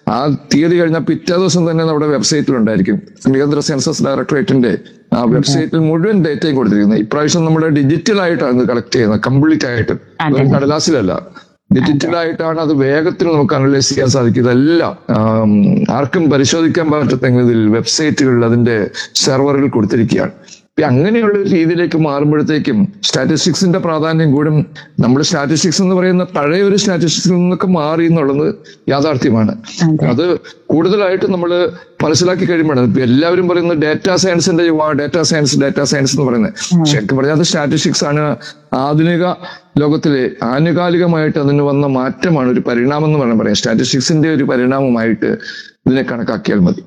ആ തീയതി കഴിഞ്ഞാൽ പിറ്റേ ദിവസം തന്നെ നമ്മുടെ വെബ്സൈറ്റിൽ ഉണ്ടായിരിക്കും കേന്ദ്ര സെൻസസ് ഡയറക്ടറേറ്റിന്റെ ആ വെബ്സൈറ്റിൽ മുഴുവൻ ഡേറ്റയും കൊടുത്തിരിക്കുന്നത് ഇപ്രാവശ്യം നമ്മൾ ഡിജിറ്റൽ ആയിട്ടാണ് കളക്ട് ചെയ്യുന്നത് കംപ്ലീറ്റ് ആയിട്ട് വെറും കടലാസിലല്ല ഡിജിറ്റൽ ആയിട്ടാണ് അത് വേഗത്തിൽ നമുക്ക് അനലൈസ് ചെയ്യാൻ സാധിക്കും ഇതെല്ലാം ആം, ആർക്കും പരിശോധിക്കാൻ പറ്റത്ത രീതിയിൽ വെബ്സൈറ്റുകളിൽ അതിന്റെ സെർവറിൽ കൊടുത്തിരിക്കുകയാണ് ഇപ്പൊ അങ്ങനെയുള്ള ഒരു രീതിയിലേക്ക് മാറുമ്പോഴത്തേക്കും സ്റ്റാറ്റിസ്റ്റിക്സിന്റെ പ്രാധാന്യം കൂടും നമ്മൾ സ്റ്റാറ്റിസ്റ്റിക്സ് എന്ന് പറയുന്ന പഴയ ഒരു സ്റ്റാറ്റിസ്റ്റിക്സിൽ നിന്നൊക്കെ മാറി എന്നുള്ളത് യാഥാർത്ഥ്യമാണ് അത് കൂടുതലായിട്ട് നമ്മൾ മനസ്സിലാക്കി കഴിയുമ്പോഴാണ് ഇപ്പൊ എല്ലാവരും പറയുന്നത് ഡാറ്റാ സയൻസിന്റെ യുഗമാണ് ഡാറ്റാ സയൻസ് ഡാറ്റാ സയൻസ് എന്ന് പറയുന്നത് ശരിക്കും പറഞ്ഞാൽ അത് സ്റ്റാറ്റിസ്റ്റിക്സ് ആണ് ആധുനിക ലോകത്തിലെ ആനുകാലികമായിട്ട് അതിന് വന്ന മാറ്റമാണ് ഒരു പരിണാമം എന്ന് വേണം പറയാം സ്റ്റാറ്റിസ്റ്റിക്സിന്റെ ഒരു പരിണാമമായിട്ട് ഇതിനെ കണക്കാക്കിയാൽ മതി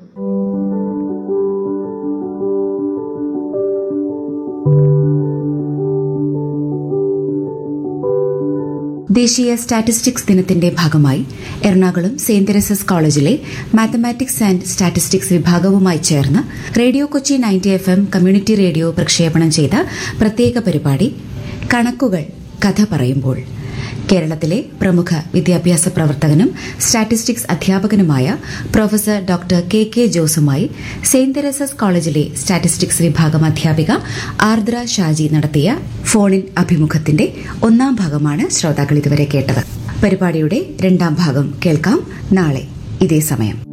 ദേശീയ സ്റ്റാറ്റിസ്റ്റിക്സ് ദിനത്തിന്റെ ഭാഗമായി എറണാകുളം സെന്റ് തെരേസസ് കോളേജിലെ മാത്തമാറ്റിക്സ് ആൻഡ് സ്റ്റാറ്റിസ്റ്റിക്സ് വിഭാഗവുമായി ചേർന്ന് radio Kochi ninety F M community radio പ്രക്ഷേപണം ചെയ്ത പ്രത്യേക പരിപാടി കണക്കുകൾ കഥ പറയുമ്പോൾ കേരളത്തിലെ പ്രമുഖ വിദ്യാഭ്യാസ പ്രവർത്തകനും സ്റ്റാറ്റിസ്റ്റിക്സ് അധ്യാപകനുമായ പ്രൊഫസർ ഡോക്ടർ കെ കെ ജോസുമായി സെന്റ് തെരേസസ് കോളേജിലെ സ്റ്റാറ്റിസ്റ്റിക്സ് വിഭാഗം അധ്യാപിക ആർദ്ര ഷാജി നടത്തിയ ഫോണിൻ അഭിമുഖത്തിന്റെ ഒന്നാം ഭാഗമാണ് ശ്രോതാക്കൾ ഇതുവരെ കേട്ടത് പരിപാടിയുടെ രണ്ടാം ഭാഗം കേൾക്കാം നാളെ ഇതേ സമയം